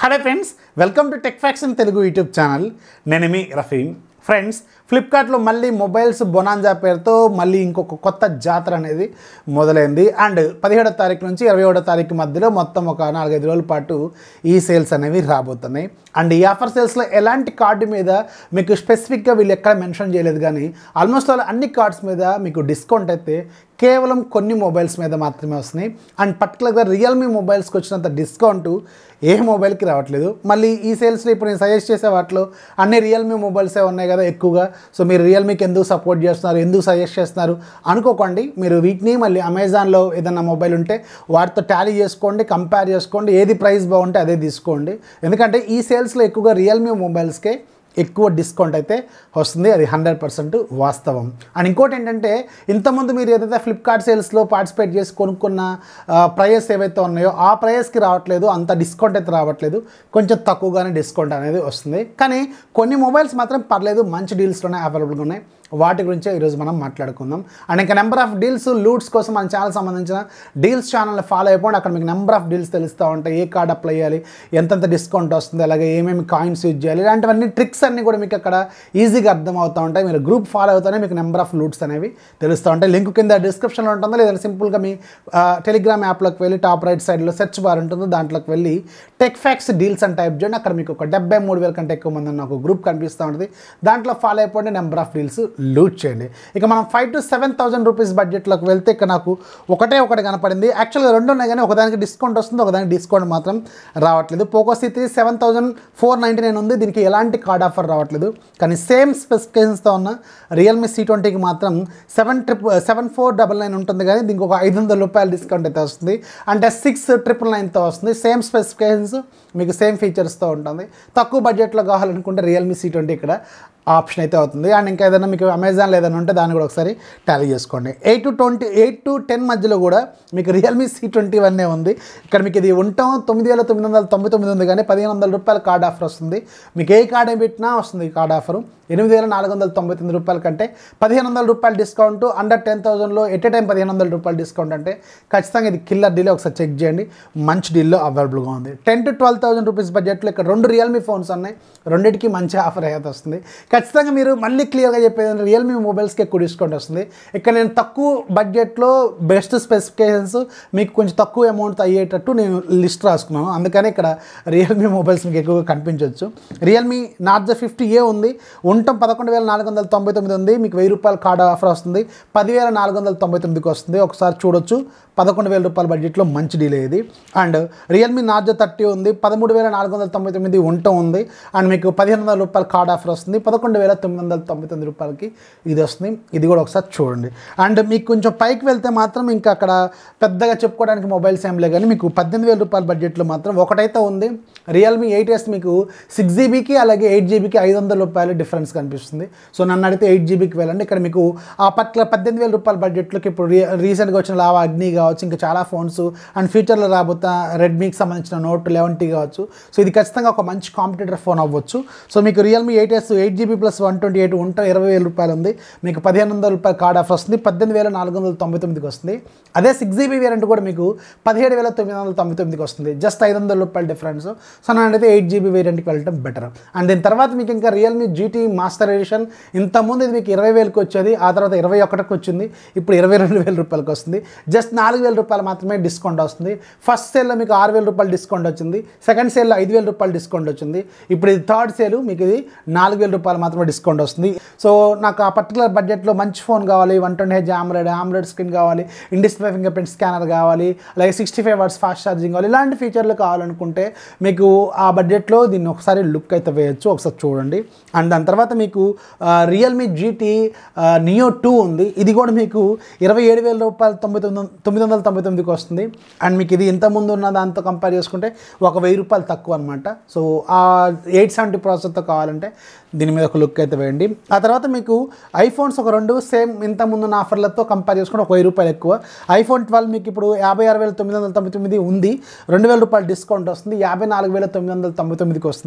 hello friends welcome to tech facts in Telugu YouTube channel నేను మీ Rafeem friends ఫ్లిప్కార్ట్లో మళ్ళీ మొబైల్స్ బొనాంజా పేరుతో మళ్ళీ ఇంకొక కొత్త జాతర అనేది మొదలైంది అండ్ పదిహేడో తారీఖు నుంచి ఇరవై ఏడో తారీఖు మధ్యలో మొత్తం ఒక నాలుగైదు రోజుల పాటు ఈ సేల్స్ అనేవి రాబోతున్నాయి అండ్ ఈ ఆఫర్ సేల్స్లో ఎలాంటి కార్డు మీద మీకు స్పెసిఫిక్గా వీళ్ళు ఎక్కడ మెన్షన్ చేయలేదు కానీ ఆల్మోస్ట్ ఆల్ అన్ని కార్డ్స్ మీద మీకు డిస్కౌంట్ అయితే కేవలం కొన్ని మొబైల్స్ మీద మాత్రమే వస్తున్నాయి అండ్ పర్టికులర్గా రియల్మీ మొబైల్స్కి వచ్చినంత డిస్కౌంట్ ఏ మొబైల్కి రావట్లేదు మళ్ళీ ఈ సేల్స్లో ఇప్పుడు నేను సజెస్ట్ చేసే వాటిలో అన్ని రియల్మీ మొబైల్సే ఉన్నాయి కదా ఎక్కువగా సో మీరు రియల్మీకి ఎందుకు సపోర్ట్ చేస్తున్నారు ఎందుకు సజెస్ట్ చేస్తున్నారు అనుకోకండి మీరు వీటిని మళ్ళీ అమెజాన్లో ఏదైనా మొబైల్ ఉంటే వాటితో టాలీ చేసుకోండి కంపేర్ చేసుకోండి ఏది ప్రైస్ బాగుంటే అదే తీసుకోండి ఎందుకంటే ఈ సేల్స్లో ఎక్కువగా రియల్మీ మొబైల్స్కే ఎక్కువ డిస్కౌంట్ అయితే వస్తుంది అది హండ్రెడ్ పర్సెంట్ వాస్తవం అండ్ ఇంకోటి ఏంటంటే ఇంతకుముందు మీరు ఏదైతే ఫ్లిప్కార్ట్ సేల్స్లో పార్టిసిపేట్ చేసి కొనుక్కున్న ప్రైస్ ఏవైతే ఉన్నాయో ఆ ప్రైస్కి రావట్లేదు అంత డిస్కౌంట్ అయితే రావట్లేదు కొంచెం తక్కువగానే డిస్కౌంట్ అనేది వస్తుంది కానీ కొన్ని మొబైల్స్ మాత్రం పర్లేదు మంచి డీల్స్లోనే అవైలబుల్గా ఉన్నాయి వాటి గురించే ఈరోజు మనం మాట్లాడుకుందాం అండ్ ఇంకా నెంబర్ ఆఫ్ డీల్స్ లూట్స్ కోసం మన ఛానల్ సంబంధించిన డీల్స్ ఛానల్ని ఫాలో అయిపోండి అక్కడ మీకు నెంబర్ ఆఫ్ డీల్స్ తెలుస్తూ ఉంటాయి ఏ కార్డ్ అప్లై చేయాలి ఎంతెంత డిస్కౌంట్ వస్తుంది అలాగే ఏమేమి కాయిన్స్ యూజ్ చేయాలి ఇలాంటివన్నీ ట్రిక్స్ అన్నీ కూడా మీకు అక్కడ ఈజీగా అర్థం అవుతూ ఉంటాయి మీరు గ్రూప్ ఫాలో అవుతానే మీకు నెంబర్ ఆఫ్ లూట్స్ అనేవి తెలుస్తూ ఉంటాయి లింక్ కింద డిస్క్రిప్షన్లో ఉంటుందో లేదా సింపుల్గా మీ టెలిగ్రామ్ యాప్లోకి వెళ్ళి టాప్ రైట్ సైడ్లో సెర్చ్ బార్ ఉంటుంది దాంట్లోకి వెళ్ళి టెక్ ఫ్యాక్స్ డీల్స్ అని టైప్ చేయండి అక్కడ మీకు ఒక డెబ్బై మూడు వేల కంటే ఎక్కువ మంది ఉన్న ఒక గ్రూప్ కనిపిస్తూ ఉంటుంది దాంట్లో ఫాలో అయిపోండి నెంబర్ ఆఫ్ డీల్స్ లూట్ చేయండి ఇక మనం five to seven thousand rupees బడ్జెట్లోకి వెళ్తే ఇక్కడ నాకు ఒకటే ఒకటి కనపడింది యాక్చువల్గా రెండు ఉన్నాయి కానీ ఒకదానికి డిస్కౌంట్ వస్తుంది ఒకదానికి డిస్కౌంట్ మాత్రం రావట్లేదు Poco C three seven thousand four ninety nine ఉంది దీనికి ఎలాంటి కార్డ్ ఆఫర్ రావట్లేదు కానీ సేమ్ స్పెసిఫికేషన్స్తో ఉన్న రియల్మీ సి ట్వంటీకి మాత్రం seven triple seven four double nine ఉంటుంది కానీ దీనికి ఒక ఐదు వందల రూపాయల డిస్కౌంట్ అయితే వస్తుంది అంటే సిక్స్ ట్రిపుల్ నైన్తో వస్తుంది సేమ్ స్పెసిఫికేషన్స్ మీకు సేమ్ ఫీచర్స్తో ఉంటుంది తక్కువ బడ్జెట్లో కావాలనుకుంటే రియల్మీ సి ట్వంటీ ఇక్కడ ఆప్షన్ అయితే అవుతుంది అండ్ ఇంకా ఏదైనా మీకు అమెజాన్లో ఏదైనా ఉంటే దాన్ని కూడా ఒకసారి టాలీ చేసుకోండి eight to twenty eight to ten మధ్యలో కూడా మీకు రియల్మీ సి ట్వంటీ వన్ ఉంది ఇక్కడ మీకు ఇది ఉంటాం తొమ్మిది వేల తొమ్మిది వందల తొంభై తొమ్మిది ఉంది కానీ పదిహేను వందల రూపాయల కార్డ్ ఆఫర్ వస్తుంది మీకు ఏ కార్డ్ ఏం పెట్టినా వస్తుంది ఈ కార్డ్ ఆఫర్ ఎనిమిది వేల నాలుగు వందల తొంభై తొమ్మిది రూపాయల కంటే పదిహేను వందల రూపాయల డిస్కౌంట్ అండర్ టెన్ థౌసండ్లో ఎట్ ఏ టైం పదిహేను వందల రూపాయల డిస్కౌంట్ అంటే ఖచ్చితంగా ఇది కిల్లర్ డీల్ ఒకసారి చెక్ చేయండి మంచి డీల్లో అవైలబుల్గా ఉంది ten to twelve thousand rupees బడ్జెట్లో ఇక్కడ రెండు రియల్మీ ఫోన్స్ ఉన్నాయి రెండింటికి మంచి ఆఫర్ అయితే వస్తుంది ఖచ్చితంగా మీరు మళ్ళీ క్లియర్గా చెప్పేది రియల్మీ మొబైల్స్కి ఎక్కువ డిస్కౌంట్ వస్తుంది ఇక్కడ నేను తక్కువ బడ్జెట్లో బెస్ట్ స్పెసిఫికేషన్స్ మీకు కొంచెం తక్కువ అమౌంట్ అయ్యేటట్టు నేను లిస్ట్ రాసుకున్నాను అందుకని ఇక్కడ రియల్మీ మొబైల్స్ మీకు ఎక్కువగా కనిపించవచ్చు రియల్మీ నార్జో ఫిఫ్టీ ఏ ఉంది ఉండటం పదకొండు వేల నాలుగు వందల తొంభై తొమ్మిది ఉంది మీకు వెయ్యి రూపాయల కార్డ్ ఆఫర్ వస్తుంది పదివేల నాలుగు వందల తొంభై తొమ్మిదికి వస్తుంది ఒకసారి చూడొచ్చు పదకొండు వేల రూపాయల బడ్జెట్లో మంచి డీల్ ఇది అండ్ రియల్మీ నార్జో థర్టీ ఉంది పదమూడు వేల నాలుగు వందల తొంభై తొమ్మిది ఉండటం ఉంది అండ్ మీకు పదిహేను వందల రూపాయల కార్డ్ ఆఫర్ వస్తుంది పదకొండు వేల తొమ్మిది వందల తొంభై తొమ్మిది రూపాయలకి ఇది వస్తుంది ఇది కూడా ఒకసారి చూడండి అండ్ మీకు కొంచెం పైకి వెళ్తే మాత్రం ఇంకా అక్కడ పెద్దగా చెప్పుకోవడానికి మొబైల్స్ ఏం లేవు కానీ మీకు పద్దెనిమిది వేల రూపాయల బడ్జెట్లో మాత్రం ఒకటైతే ఉంది రియల్మీ ఎయిట్ ఎస్ మీకు సిక్స్ జీబీకి అలాగే ఎయిట్ జీబీకి ఐదు వందల రూపాయలు డిఫరెన్స్ కనిపిస్తుంది సో నన్ను అడిగితే ఎయిట్ జీబీకి వెళ్ళండి ఇక్కడ మీకు ఆ పర్టికులర్ పద్దెనిమిది వేల రూపాయల బడ్జెట్లోకి ఇప్పుడు రీ రీసెంట్గా వచ్చిన లావా అగ్ని కావచ్చు ఇంకా చాలా ఫోన్స్ అండ్ ఫ్యూచర్లో రాబోతా రెడ్మీకి సంబంధించిన నోట్ లెవెన్ టీ కావచ్చు సో ఇది ఖచ్చితంగా ఒక మంచి కాంపిటేటర్ ఫోన్ అవ్వచ్చు సో మీకు Realme eight S eight GB plus one twenty eight ఉంటే ఇరవై వేల రూపాయలు ఉంది మీకు పదిహేను వందల రూపాయల కార్డ్ ఆఫర్ వస్తుంది పద్దెనిమిది వేల నాలుగు వందల తొంభై తొమ్మిదికి వస్తుంది అదే సిక్స్ జీబీ వేరియంట్ కూడా మీకు పదిహేడు వేల తొమ్మిది వందల తొంభై తొమ్మిదికి వస్తుంది జస్ట్ ఐదు వందల రూపాయల డిఫరెన్స్ సో నన్నైతే ఎయిట్ జీబీ వేరియంట్కి వెళ్ళడం బెటర్ అండ్ దీని తర్వాత మీకు ఇంకా రియల్మీ జీటీ మాస్టర్ ఎడిషన్ ఇంతకుముందు ఇది మీకు ఇరవై వేలకు వచ్చేది ఆ తర్వాత ఇరవై ఒకటికి వచ్చింది ఇప్పుడు ఇరవై రెండు వేల రూపాయలకి వస్తుంది జస్ట్ నాలుగు వేల రూపాయలు మాత్రమే డిస్కౌంట్ వస్తుంది ఫస్ట్ సేల్లో మీకు ఆరు వేల రూపాయలు డిస్కౌంట్ వచ్చింది సెకండ్ సేల్లో ఐదు వేల రూపాయలు డిస్కౌంట్ వచ్చింది ఇప్పుడు ఇది థర్డ్ సేల్ మీకు ఇది నాలుగు వేల రూపాయలు మాత్రమే డిస్కౌంట్ వస్తుంది సో నాకు ఆ పర్టికులర్ బడ్జెట్లో మంచి ఫోన్ కావాలి one twenty H AMOLED AMOLED screen కావాలి ఇండిస్ప్లే ఫింగర్ ప్రింట్ స్కానర్ కావాలి అలాగే sixty five watts fast charging కావాలి ఇలాంటి ఫీచర్లు కావాలనుకుంటే మీకు ఆ బడ్జెట్లో దీన్ని ఒకసారి లుక్ అయితే వేయచ్చు ఒకసారి చూడండి అండ్ దాని తర్వాత మీకు రియల్మీ జీటీ నియో టూ ఉంది ఇది కూడా మీకు ఇరవై ఏడు వేల రూపాయలు తొంభై తొమ్మిది తొమ్మిది వందల తొంభై తొమ్మిదికి వస్తుంది అండ్ మీకు ఇది ఇంతకుముందు ఉన్న దాంతో కంపేర్ చేసుకుంటే ఒక వెయ్యి రూపాయలు తక్కువ అనమాట సో ఆ ఎయిట్ సెవెంటీ ప్రాసెసర్తో కావాలంటే దీని మీద ఒక లుక్ అయితే వేయండి ఆ తర్వాత మీకు ఐఫోన్స్ ఒక రెండు సేమ్ ఇంత ముందున్న ఆఫర్లతో కంపేర్ చేసుకుంటే ఒక వెయ్యి రూపాయలు ఎక్కువ ఐఫోన్ ట్వెల్వ్ మీకు ఇప్పుడు యాభై ఆరు వేల తొమ్మిది వందల తొంభై తొమ్మిది ఉంది రెండు వేల రూపాయలు డిస్కౌంట్ వస్తుంది యాభై నాలుగు వేల తొమ్మిది వందల తొంభై తొమ్మిదికి వస్తుంది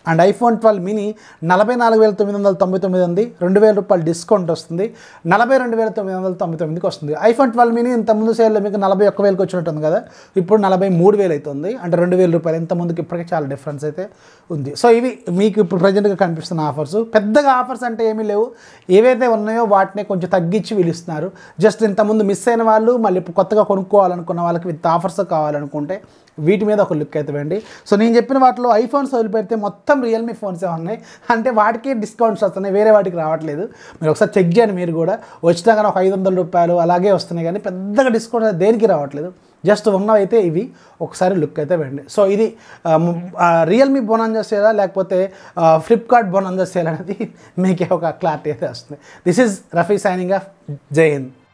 అండ్ ఐఫోన్ ట్వెల్వ్ మినీ నలభై నాలుగు వేల తొమ్మిది వందల తొంభై తొమ్మిది ఉంది రెండు వేల రూపాయలు డిస్కౌంట్ వస్తుంది నలభై రెండు వేల తొమ్మిది వందల తొంభై తొమ్మిదికి వస్తుంది ఐఫోన్ ట్వెల్వ్ మినీ ఇంత ముందు సేల్లో మీకు నలభై ఒక్క వేలకు వచ్చినట్టుంది కదా ఇప్పుడు నలభై మూడు వేలు అవుతుంది అంటే రెండు వేల రూపాయలు ఇంత ముందుకి ఇప్పటికే చాలా డిఫరెన్స్ అయితే ఉంది సో ఇవి మీకు ఇప్పుడు ప్రజెంట్గా కనిపిస్తున్న ఆఫర్స్ పెద్దగా ఆఫర్స్ అంటే ఏమీ లేవు ఏవైతే ఉన్నాయో వాటిని కొంచెం తగ్గించి పిలుస్తున్నారు జస్ట్ ఇంతకుముందు మిస్ అయిన వాళ్ళు మళ్ళీ ఇప్పుడు కొత్తగా కొనుక్కోవాలనుకున్న వాళ్ళకి విత్ ఆఫర్స్ కావాలనుకుంటే వీటి మీద ఒక లుక్ అయితే వేయండి సో నేను చెప్పిన వాటిలో ఐఫోన్స్ వదిలిపెడితే మొత్తం రియల్మీ ఫోన్సే ఉన్నాయి అంటే వాటికి డిస్కౌంట్స్ వస్తున్నాయి వేరే వాటికి రావట్లేదు మీరు ఒకసారి చెక్ చేయండి మీరు కూడా వచ్చినా కానీ ఒక ఐదు వందల రూపాయలు అలాగే వస్తున్నాయి కానీ పెద్దగా డిస్కౌంట్ దేనికి రావట్లేదు జస్ట్ ఉన్నవైతే ఇవి ఒకసారి లుక్ అయితే వేయండి సో ఇది రియల్మీ బోనాంజా సేలా లేకపోతే ఫ్లిప్కార్ట్ బోనాంజా సేల్ అనేది మీకే ఒక క్లారిటీ అయితే వస్తుంది this is Rafi signing off Jai Hind